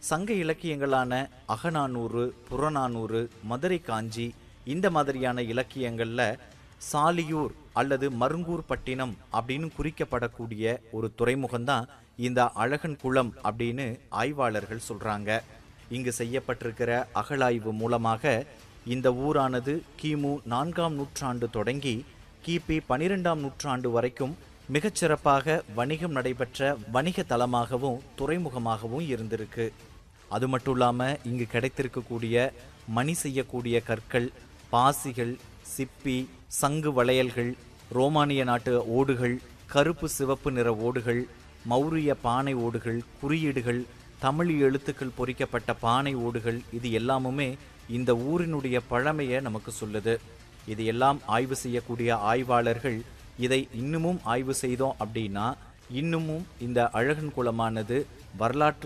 சங்க இலக்கியங்களான அகநானூறு புறநானூறு மதுரை காஞ்சி இந்த மாதிரியான இலக்கியங்கள்ல சாலியூர் அல்லது மருங்கூர் பட்டினம் அப்படின்னு குறிக்கப்படக்கூடிய ஒரு துறைமுகம்தான் இந்த அழகன் குளம் அப்படின்னு ஆய்வாளர்கள் சொல்றாங்க இங்கு செய்யப்பட்டிருக்கிற அகழாய்வு மூலமாக இந்த ஊரானது கிமு நான்காம் நூற்றாண்டு தொடங்கி கிபி பனிரெண்டாம் நூற்றாண்டு வரைக்கும் மிகச்சிறப்பாக வணிகம் நடைபெற்ற வணிக தலமாகவும் துறைமுகமாகவும் இருந்திருக்கு அது மட்டும் இல்லாமல் இங்கு கிடைத்திருக்கக்கூடிய மணி செய்யக்கூடிய கற்கள் பாசிகள் சிப்பி சங்கு வளையல்கள் ரோமானிய நாட்டு ஓடுகள் கருப்பு சிவப்பு நிற ஓடுகள் மௌரிய பானை ஓடுகள் குறியீடுகள் தமிழ் எழுத்துக்கள் பொறிக்கப்பட்ட பானை ஓடுகள் இது எல்லாமுமே இந்த ஊரினுடைய பழமையை நமக்கு சொல்லுது இது எல்லாம் ஆய்வு செய்யக்கூடிய ஆய்வாளர்கள் இதை இன்னமும் ஆய்வு செய்தோம் அப்படின்னா இன்னமும் இந்த அழகன் குளமானது வரலாற்று